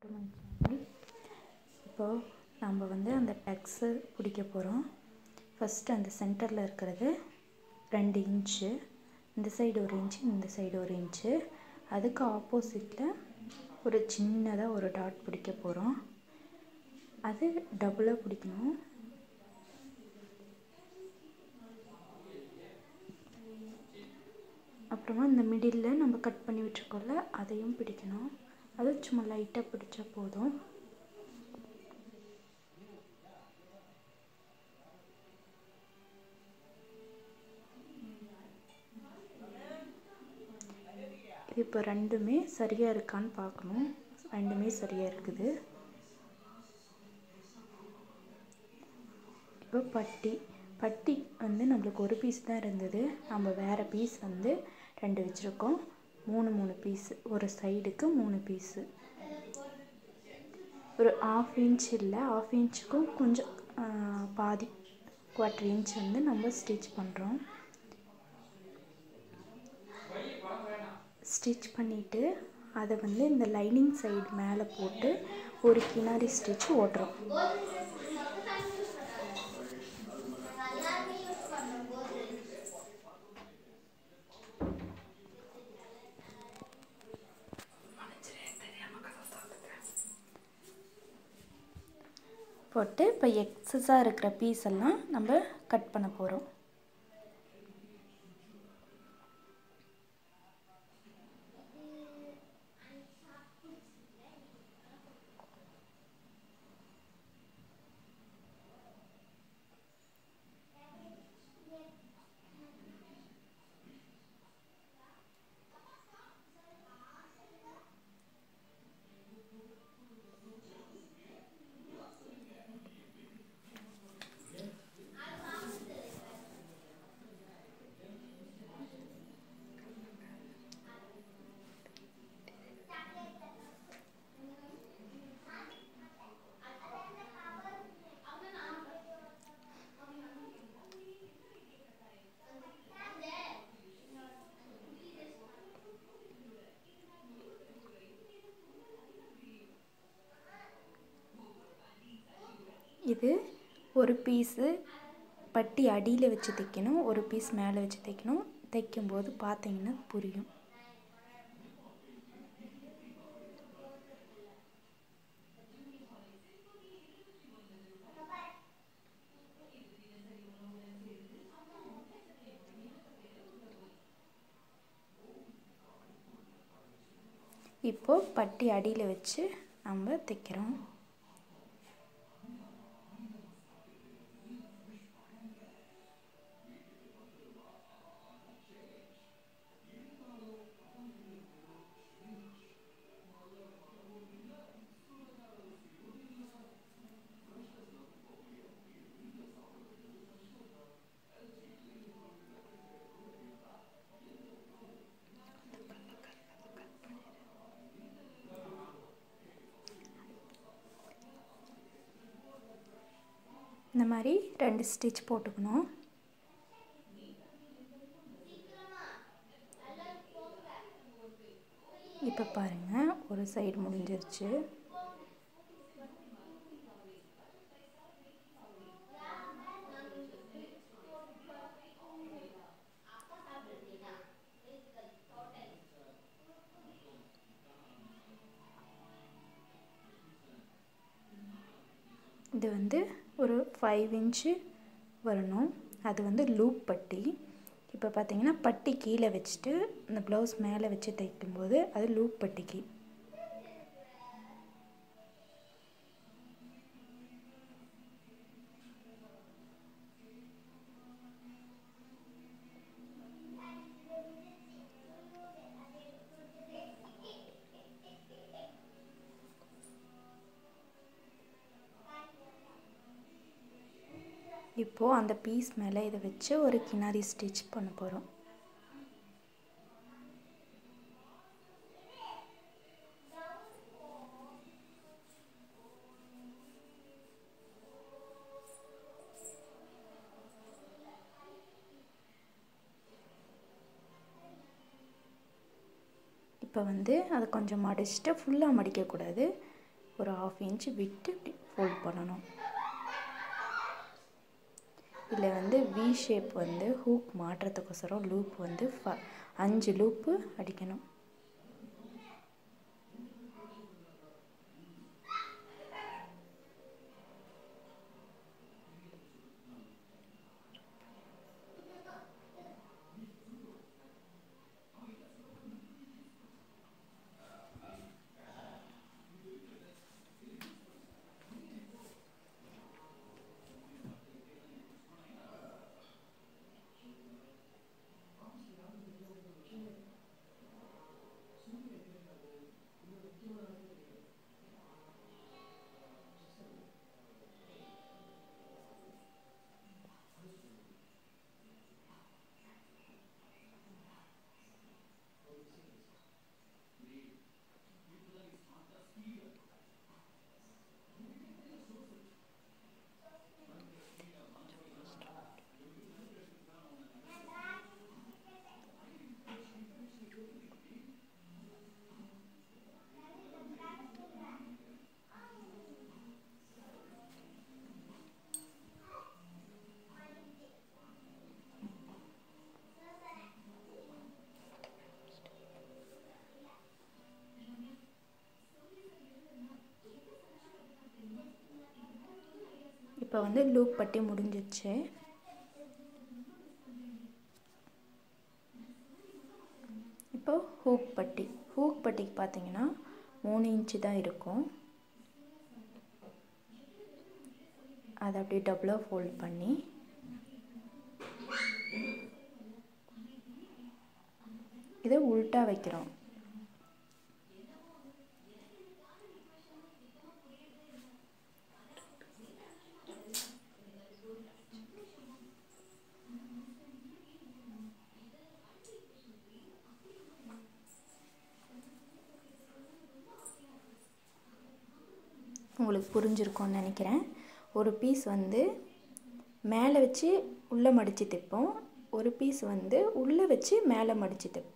to my channel இப்போது நம்ம வந்து அந்த டக்ஸு பிடிக்க போகிறோம் ஃபஸ்ட்டு அந்த சென்டரில் இருக்கிறது ரெண்டு இன்ச்சு இந்த சைடு ஒரு இன்ச்சு இந்த சைடு ஒரு இன்ச்சு அதுக்கு ஆப்போசிட்டில் ஒரு சின்னதாக ஒரு டாட் பிடிக்க போகிறோம் அது டபுளாக பிடிக்கணும் அப்புறமா இந்த மிடில் நம்ம கட் பண்ணி விட்டுருக்கோம்ல அதையும் பிடிக்கணும் அது சும்மா லைட்டாக பிடிச்சா போதும் இது இப்போ ரெண்டுமே சரியாக இருக்கான்னு பார்க்கணும் ரெண்டுமே சரியாக இருக்குது இப்போ பட்டி பட்டி வந்து நம்மளுக்கு ஒரு பீஸ் தான் இருந்தது நம்ம வேறு பீஸ் வந்து ரெண்டு வச்சுருக்கோம் மூணு மூணு பீஸு ஒரு சைடுக்கு மூணு பீஸு ஒரு ஆஃப் இன்ச் இல்லை ஆஃப் இன்ச்சுக்கும் கொஞ்சம் பாதி குவார்ட்ரு இன்ச் வந்து நம்ம ஸ்டிச் பண்ணுறோம் ஸ்டிச் பண்ணிவிட்டு அதை வந்து இந்த லைனிங் சைடு மேலே போட்டு ஒரு கினாரி ஸ்டிச் ஓட்டுறோம் போட்டு இப்போ எக்ஸஸாக இருக்கிற பீஸ் எல்லாம் நம்ம கட் பண்ண போகிறோம் இது ஒரு பீஸு பட்டி அடியில் வச்சு தைக்கணும் ஒரு பீஸ் மேலே வச்சு தைக்கணும் தைக்கும்போது பார்த்தீங்கன்னா புரியும் இப்போது பட்டி அடியில் வச்சு நம்ம தைக்கிறோம் இந்த மாதிரி ரெண்டு ஸ்டிச் போட்டுக்கணும் இப்போ பாருங்கள் ஒரு சைடு முடிஞ்சிருச்சு இது வந்து ஒரு ஃபைவ் இன்ச்சு வரணும் அது வந்து லூப் பட்டி இப்போ பார்த்தீங்கன்னா பட்டி கீழே வச்சுட்டு இந்த ப்ளவுஸ் மேலே வச்சு தைக்கும்போது அது லூப் பட்டிக்கு இப்போது அந்த பீஸ் மேலே இதை வச்சு ஒரு கினாரி ஸ்டிச் பண்ண போகிறோம் இப்போ வந்து அதை கொஞ்சம் மடிச்சுட்டு ஃபுல்லாக மடிக்கக்கூடாது ஒரு ஆஃப் இன்ச் விட்டு இப்படி ஃபோல்ட் பண்ணணும் இதில் வந்து வி ஷேப் வந்து ஹூக் மாட்டுறதுக்கோசரம் லூப் வந்து ஃப அஞ்சு லூப்பு அடிக்கணும் இப்போ வந்து லூப் பட்டி முடிஞ்சிச்சு இப்போ ஹூக் பட்டி ஹூக் பட்டிக்கு பார்த்தீங்கன்னா மூணு இன்ச்சு தான் இருக்கும் அதை அப்படியே டபுளாக ஃபோல்ட் பண்ணி இதை உல்ட்டா வைக்கிறோம் உங்களுக்கு புரிஞ்சிருக்கும்னு நினைக்கிறேன் ஒரு பீஸ் வந்து மேலே வச்சு உள்ளே மடித்து தைப்போம் ஒரு பீஸ் வந்து உள்ளே வச்சு மேலே மடித்து தைப்போம்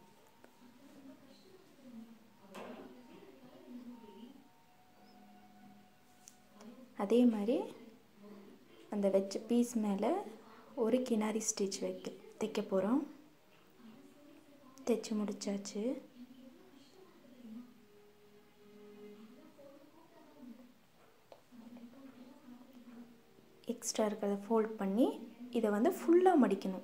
அதே மாதிரி அந்த வச்ச பீஸ் மேலே ஒரு கினாரி ஸ்டிச் வைக்க தைக்க போகிறோம் தைச்சி முடிச்சாச்சு எக்ஸ்ட்ரா இருக்கிறத ஃபோல்ட் பண்ணி இதை வந்து ஃபுல்லாக மடிக்கணும்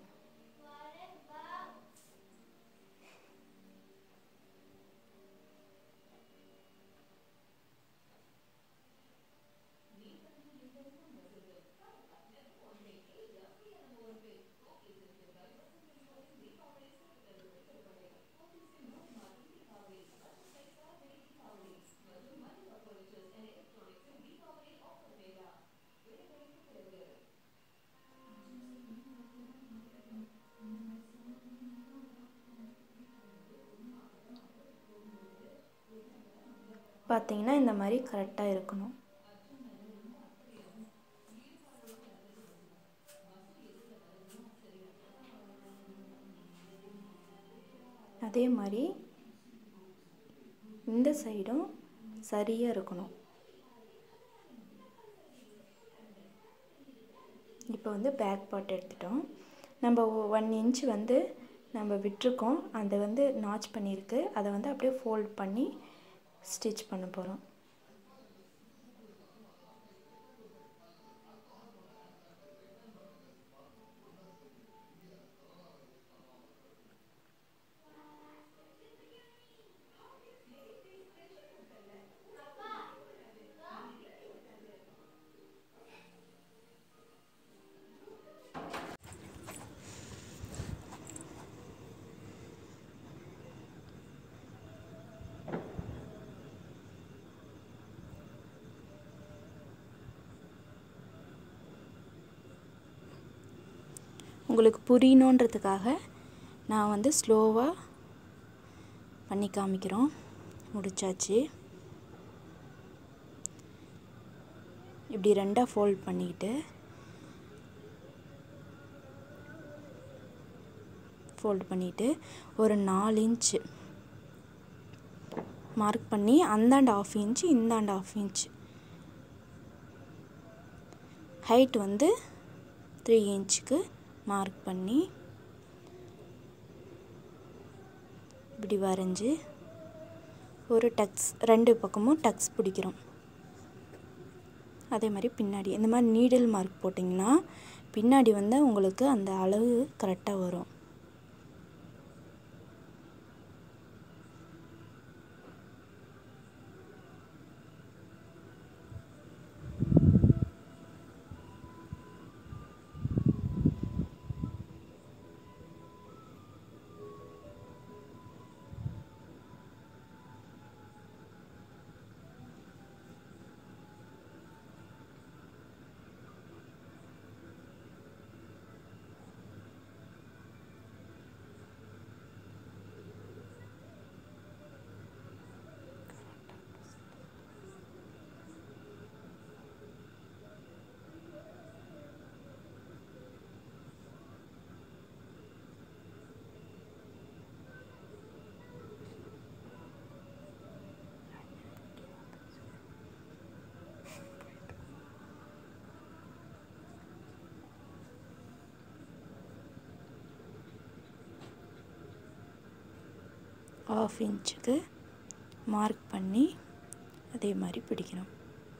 பார்த்தீங்கன்னா இந்த மாதிரி கரெக்டாக இருக்கணும் அதே மாதிரி இந்த சைடும் சரியாக இருக்கணும் இப்போ வந்து பேக் பார்ட் எடுத்துட்டோம் நம்ம ஒன் இன்ச் வந்து நம்ம விட்டுருக்கோம் அதை வந்து நாச் பண்ணியிருக்கு அதை வந்து அப்படியே ஃபோல்ட் பண்ணி ஸ்டிச் பண்ண போகிறோம் உங்களுக்கு புரியணுன்றதுக்காக நான் வந்து ஸ்லோவாக பண்ணி காமிக்கிறோம் முடிச்சாச்சு இப்படி ரெண்டாக ஃபோல்ட் பண்ணிக்கிட்டு ஃபோல்ட் பண்ணிவிட்டு ஒரு நாலு இன்ச்சு மார்க் பண்ணி அந்தாண்ட ஆஃப் இன்ச் இந்தாண்ட ஆஃப் இன்ச் ஹைட் வந்து த்ரீ இன்ச்சுக்கு மார்க் பண்ணி இப்படி வரைஞ்சி ஒரு டக்ஸ் ரெண்டு பக்கமும் டக்ஸ் பிடிக்கிறோம் அதே மாதிரி பின்னாடி இந்த மாதிரி நீடில் மார்க் போட்டிங்கன்னா பின்னாடி வந்து உங்களுக்கு அந்த அளவு கரெக்டாக வரும் ஆஃப் இன்ச்சுக்கு மார்க் பண்ணி அதே மாதிரி பிடிக்கணும்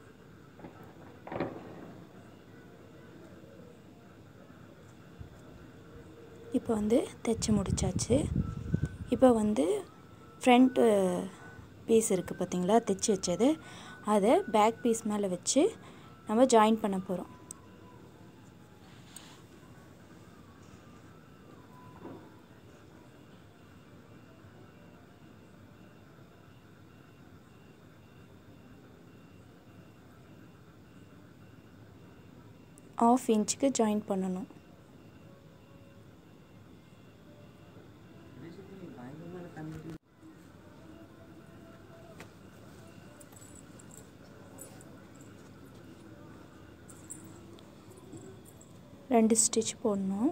இப்போ வந்து தைச்சி முடிச்சாச்சு இப்போ வந்து ஃப்ரண்ட்டு பீஸ் இருக்குது பார்த்தீங்களா தைச்சி வச்சது அதை பேக் பீஸ் மேலே வச்சு நம்ம ஜாயின் பண்ண போகிறோம் ஆஃப் இன்ச்சுக்கு ஜாயின் பண்ணணும் ரெண்டு ஸ்டிச் போடணும்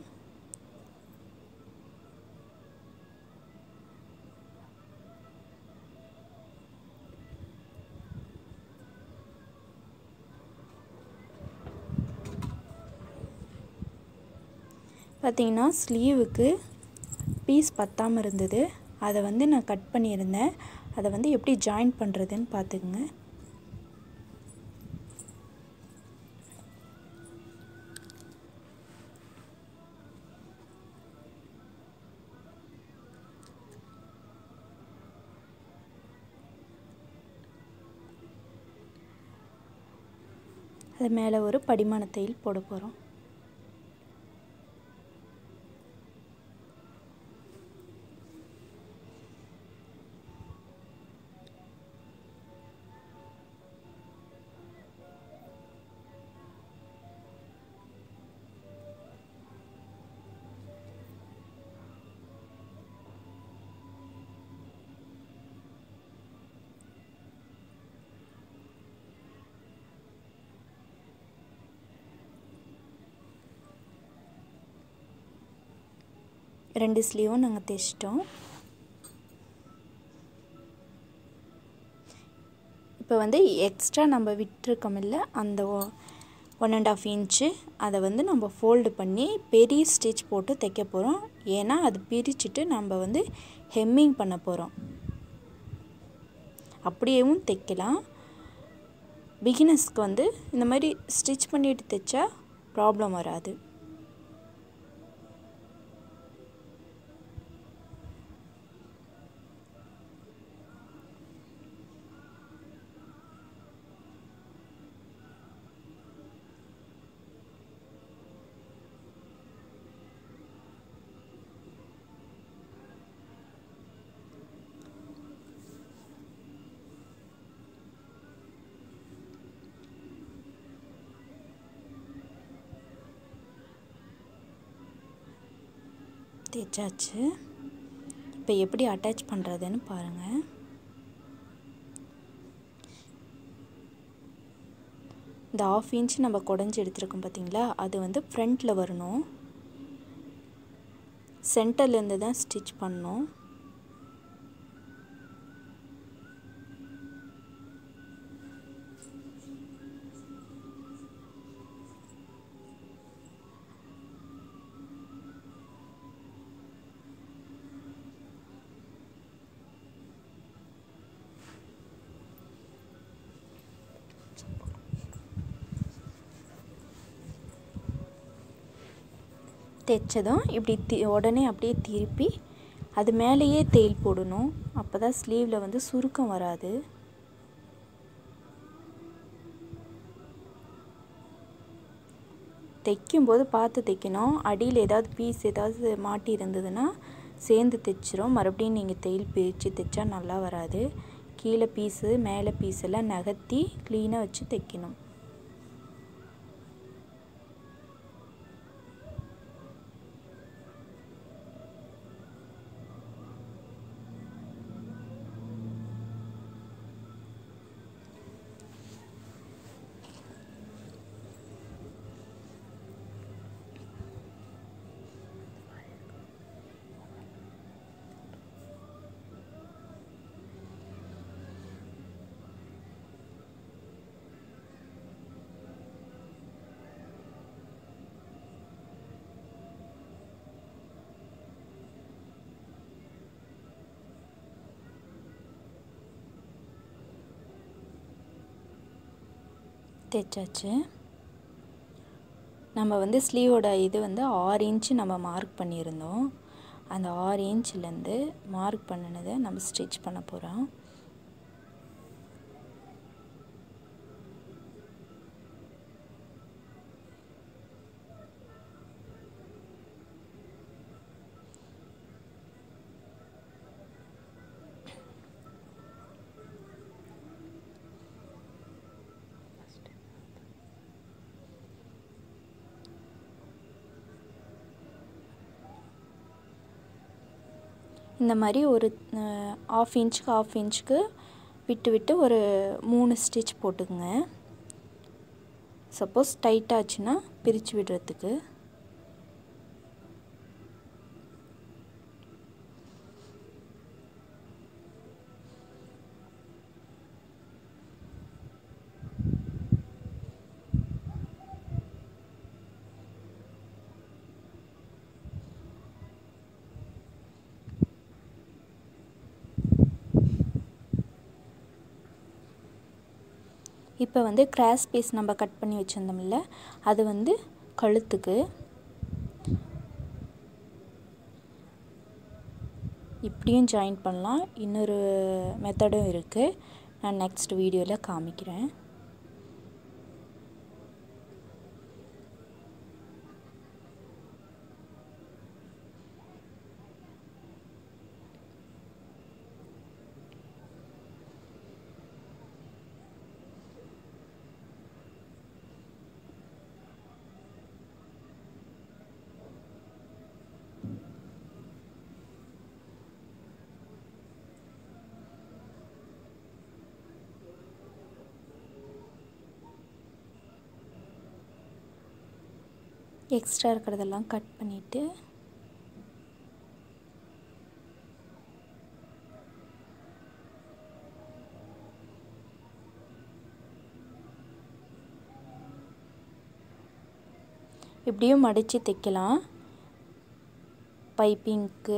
பார்த்தீங்கன்னா ஸ்லீவுக்கு பீஸ் பத்தாமல் இருந்தது அதை வந்து நான் கட் பண்ணியிருந்தேன் அதை வந்து எப்படி ஜாயின் பண்ணுறதுன்னு பார்த்துக்குங்க அது மேலே ஒரு படிமான தையல் போட போகிறோம் ரெண்டு ஸ்லீவும் நாங்கள் தைச்சிட்டோம் இப்போ வந்து எக்ஸ்ட்ரா நம்ம விட்டுருக்கோம் இல்லை அந்த ஒன் அண்ட் ஆஃப் இன்ச்சு அதை வந்து நம்ம ஃபோல்டு பண்ணி பெரிய ஸ்டிச் போட்டு தைக்க போகிறோம் ஏன்னா அது பிரிச்சுட்டு நம்ம வந்து ஹெம்மிங் பண்ண போகிறோம் அப்படியேவும் தைக்கலாம் பிகினர்ஸ்க்கு வந்து இந்த மாதிரி ஸ்டிச் பண்ணிட்டு தைச்சா ப்ராப்ளம் வராது தேய்ச்சாச்சு இப்போ எப்படி அட்டாச் பண்ணுறதுன்னு பாருங்கள் இந்த ஆஃப் இன்ச் நம்ம குடஞ்சி எடுத்துருக்கோம் பார்த்தீங்களா அது வந்து ஃப்ரண்ட்டில் வரணும் சென்டர்லேருந்து தான் ஸ்டிச் பண்ணணும் தைச்சதும் இப்படி தி உடனே அப்படியே திருப்பி அது மேலேயே தையல் போடணும் அப்போ தான் ஸ்லீவில் வந்து சுருக்கம் வராது தைக்கும்போது பார்த்து தைக்கணும் அடியில் ஏதாவது பீஸ் ஏதாவது மாட்டி இருந்ததுன்னா சேர்ந்து தைச்சிரும் மறுபடியும் நீங்கள் தையல் பிரித்து தைச்சா நல்லா வராது கீழே பீஸு மேலே பீஸ் எல்லாம் நகர்த்தி க்ளீனாக வச்சு தைக்கணும் தைச்சாச்சு நம்ம வந்து ஸ்லீவோட இது வந்து ஆறு இன்ச்சு நம்ம மார்க் பண்ணியிருந்தோம் அந்த ஆறு இன்ச்லேருந்து மார்க் பண்ணினதை நம்ம ஸ்டிச் பண்ண போகிறோம் இந்த மாதிரி ஒரு ஆஃப் இன்ச்சுக்கு ஆஃப் இன்ச்சுக்கு விட்டு விட்டு ஒரு மூணு ஸ்டிச் போட்டுக்குங்க சப்போஸ் டைட்டாச்சுன்னா பிரித்து விடுறதுக்கு இப்போ வந்து கிராஸ் பீஸ் நம்ம கட் பண்ணி வச்சுருந்தோம்ல அது வந்து கழுத்துக்கு இப்படியும் ஜாயின் பண்ணலாம் இன்னொரு மெத்தடும் இருக்குது நான் நெக்ஸ்ட் வீடியோவில் காமிக்கிறேன் எக்ஸ்ட்ரா இருக்கிறதெல்லாம் கட் பண்ணிவிட்டு இப்படியும் மடித்து தைக்கலாம் பைப்பிங்க்கு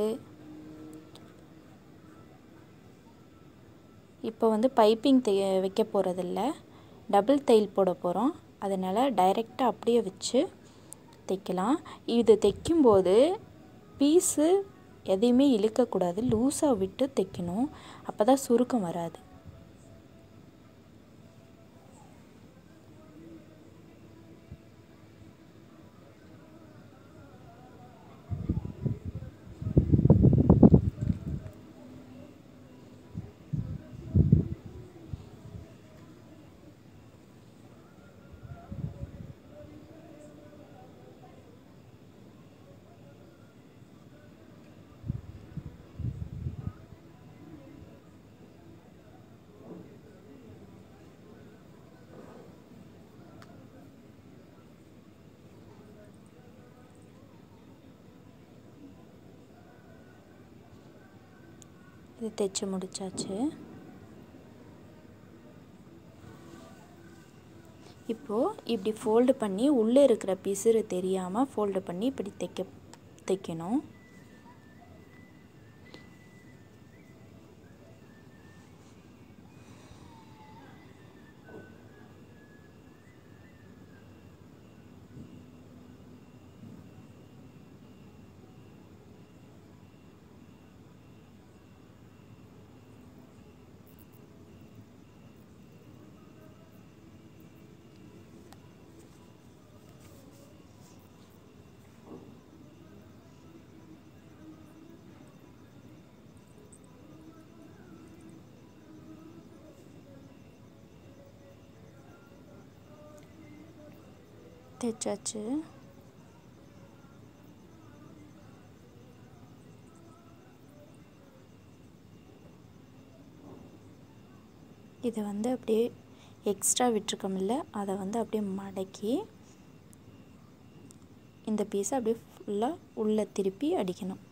இப்போ வந்து பைப்பிங் தைய வைக்க போகிறதில்ல டபுள் தையல் போட போகிறோம் அதனால் டைரெக்டாக அப்படியே வச்சு தைக்கலாம் இது தைக்கும்போது பீஸு எதையுமே இழுக்கக்கூடாது லூஸாக விட்டு தைக்கணும் அப்போ தான் சுருக்கம் வராது இது தைச்சு முடிச்சாச்சு இப்போது இப்படி ஃபோல்டு பண்ணி உள்ளே இருக்கிற பிசுறு தெரியாமல் ஃபோல்டு பண்ணி இப்படி தைக்க தைக்கணும் தைச்சாச்சு இதை வந்து அப்படியே எக்ஸ்ட்ரா விட்டுருக்கோம்ல அதை வந்து அப்படியே மடக்கி இந்த பீஸை அப்படியே ஃபுல்லாக உள்ளே திருப்பி அடிக்கணும்